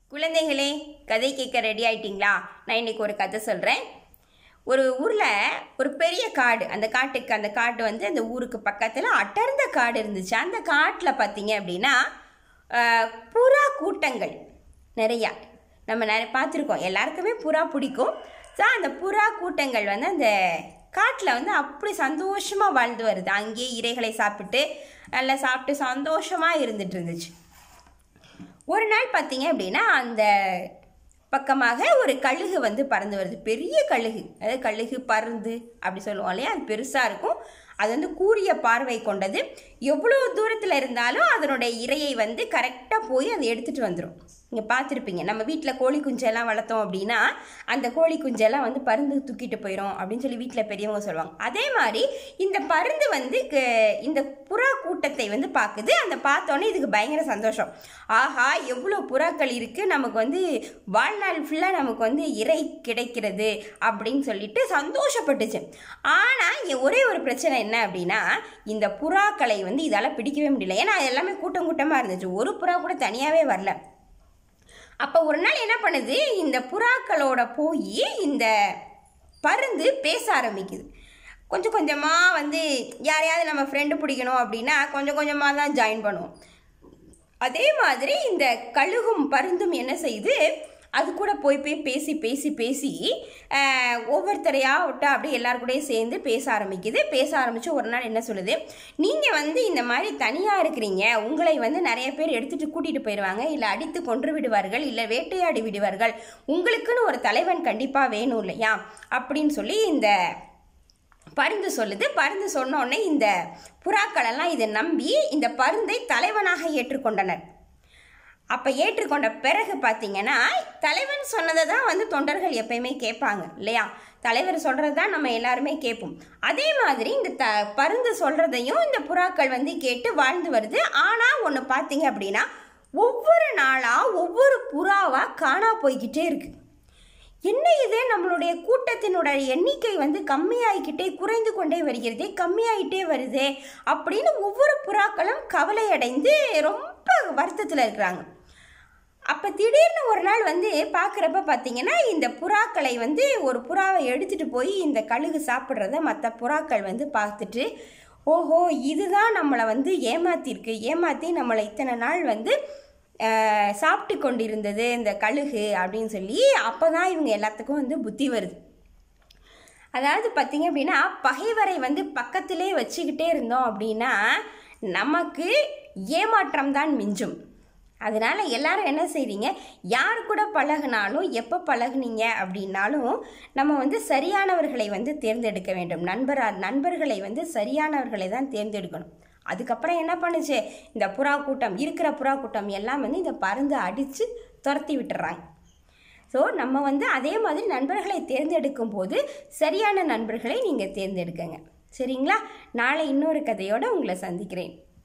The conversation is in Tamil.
குழந்தைகளே கதை கேட்க ரெடி ஆயிட்டீங்களா நான் இன்னைக்கு ஒரு கதை சொல்கிறேன் ஒரு ஊரில் ஒரு பெரிய காடு அந்த காட்டுக்கு அந்த காடு வந்து அந்த ஊருக்கு பக்கத்தில் அடர்ந்த காடு இருந்துச்சு அந்த காட்டில் பார்த்தீங்க அப்படின்னா ஆஹ், புறா கூட்டங்கள் நிறையா நம்ம நிறைய பார்த்துருக்கோம் எல்லாருக்குமே புறா பிடிக்கும் ஸோ அந்த புறா கூட்டங்கள் வந்து அந்த காட்டில் வந்து அப்படி சந்தோஷமாக வாழ்ந்து வருது அங்கேயே இரைகளை சாப்பிட்டு நல்லா சாப்பிட்டு சந்தோஷமாக இருந்துட்டு இருந்துச்சு ஒரு நாள் பார்த்தீங்க அப்படின்னா அந்த பக்கமாக ஒரு கழுகு வந்து பறந்து வருது பெரிய கழுகு அதாவது கழுகு பருந்து அப்படி சொல்லுவோம் இல்லையா அது பெருசாக இருக்கும் அது வந்து கூரிய பார்வை கொண்டது எவ்வளோ தூரத்தில் இருந்தாலும் அதனுடைய இரையை வந்து கரெக்டாக போய் அதை எடுத்துகிட்டு வந்துடும் நீங்கள் பார்த்துருப்பீங்க நம்ம வீட்டில் கோழி குஞ்செல்லாம் வளர்த்தோம் அப்படின்னா அந்த கோழி குஞ்செல்லாம் வந்து பருந்து தூக்கிட்டு போயிடும் அப்படின்னு சொல்லி வீட்டில் பெரியவங்க சொல்லுவாங்க அதே மாதிரி இந்த பருந்து வந்து க- இந்த புறா கூட்டத்தை வந்து பார்க்குது அந்த பார்த்தோன்னே இதுக்கு பயங்கர சந்தோஷம் ஆஹா எவ்வளோ புறாக்கள் இருக்குது நமக்கு வந்து வாழ்நாள் ஃபுல்லாக நமக்கு வந்து இறை கிடைக்கிறது அப்படின்னு சொல்லிட்டு சந்தோஷப்பட்டுச்சு ஆனால் ஒரே ஒரு பிரச்சனை என்ன அப்படின்னா இந்த புறாக்களை வந்து இதால் பிடிக்கவே முடியல ஏன்னா அது எல்லாமே கூட்டம் கூட்டமாக இருந்துச்சு ஒரு புறா கூட தனியாகவே வரல அப்போ ஒரு நாள் என்ன பண்ணுது இந்த புறாக்களோட போய் இந்த பருந்து பேச ஆரம்பிக்குது கொஞ்சம் கொஞ்சமாக வந்து யாரையாவது நம்ம ஃப்ரெண்டு பிடிக்கணும் அப்படின்னா கொஞ்சம் கொஞ்சமாக தான் ஜாயின் பண்ணுவோம் அதே மாதிரி இந்த கழுகும் பருந்தும் என்ன செய்யுது அது கூட போய் போய் பேசி பேசி பேசி ஆஹ், ஒவ்வொருத்தரையாக விட்டா அப்படியே எல்லார் கூடயும் சேர்ந்து பேச ஆரம்பிக்குது பேச ஆரம்பித்து ஒரு நாள் என்ன சொல்லுது நீங்கள் வந்து இந்த மாதிரி தனியாக இருக்கிறீங்க உங்களை வந்து நிறைய பேர் எடுத்துகிட்டு கூட்டிகிட்டு போயிடுவாங்க இல்லை அடித்து கொன்று விடுவார்கள் இல்லை வேட்டையாடி விடுவார்கள் உங்களுக்குன்னு ஒரு தலைவன் கண்டிப்பாக வேணும் இல்லையா அப்படின்னு சொல்லி இந்த பருந்து சொல்லுது பருந்து சொன்ன உடனே இந்த புறாக்கள் எல்லாம் இதை நம்பி இந்த பருந்தை தலைவனாக ஏற்றுக்கொண்டனர் அப்போ ஏற்றுக்கொண்ட பிறகு பார்த்தீங்கன்னா தலைவன் சொன்னதை தான் வந்து தொண்டர்கள் எப்பயுமே கேட்பாங்க இல்லையா தலைவர் சொல்கிறது தான் நம்ம எல்லாருமே கேட்போம் அதே மாதிரி இந்த த பருந்து சொல்கிறதையும் இந்த புறாக்கள் வந்து கேட்டு வாழ்ந்து வருது ஆனால் ஒன்று பார்த்தீங்க அப்படின்னா ஒவ்வொரு நாளாக ஒவ்வொரு புறாவாக காணா போய்கிட்டே இருக்கு என்ன இது நம்மளுடைய கூட்டத்தினுடைய எண்ணிக்கை வந்து கம்மியாகிக்கிட்டே குறைந்து கொண்டே வருகிறதே கம்மியாயிட்டே வருதே அப்படின்னு ஒவ்வொரு புறாக்களும் கவலை அடைந்து ரொம்ப வருத்தத்தில் இருக்கிறாங்க அப்போ திடீர்னு ஒரு நாள் வந்து பார்க்குறப்ப பார்த்தீங்கன்னா இந்த புறாக்களை வந்து ஒரு புறாவை எடுத்துகிட்டு போய் இந்த கழுகு சாப்பிட்றத மற்ற புறாக்கள் வந்து பார்த்துட்டு ஓஹோ இதுதான் நம்மளை வந்து ஏமாத்திருக்கு ஏமாற்றி நம்மளை இத்தனை நாள் வந்து அஹ், சாப்பிட்டு கொண்டிருந்தது இந்த கழுகு அப்படின்னு சொல்லி அப்போ தான் இவங்க எல்லாத்துக்கும் வந்து புத்தி வருது அதாவது பார்த்தீங்க அப்படின்னா பகைவரை வந்து பக்கத்திலே வச்சுக்கிட்டே இருந்தோம் அப்படின்னா நமக்கு ஏமாற்றம் தான் மிஞ்சும் அதனால எல்லாரும் என்ன செய்றீங்க யார் கூட பழகுனாலும் எப்போ பழகுனீங்க அப்படின்னாலும் நம்ம வந்து சரியானவர்களை வந்து தேர்ந்தெடுக்க வேண்டும் நண்பரா நண்பர்களை வந்து சரியானவர்களை தான் தேர்ந்தெடுக்கணும் அதுக்கப்புறம் என்ன பண்ணுச்சு இந்த புறா கூட்டம் இருக்கிற புறா கூட்டம் எல்லாம் வந்து இந்த பருந்து அடித்து துரத்தி விட்டுறாங்க ஸோ நம்ம வந்து அதே மாதிரி நண்பர்களை தேர்ந்தெடுக்கும் போது சரியான நண்பர்களை நீங்கள் தேர்ந்தெடுக்கங்க சரிங்களா நாளை இன்னொரு கதையோடு உங்களை சந்திக்கிறேன்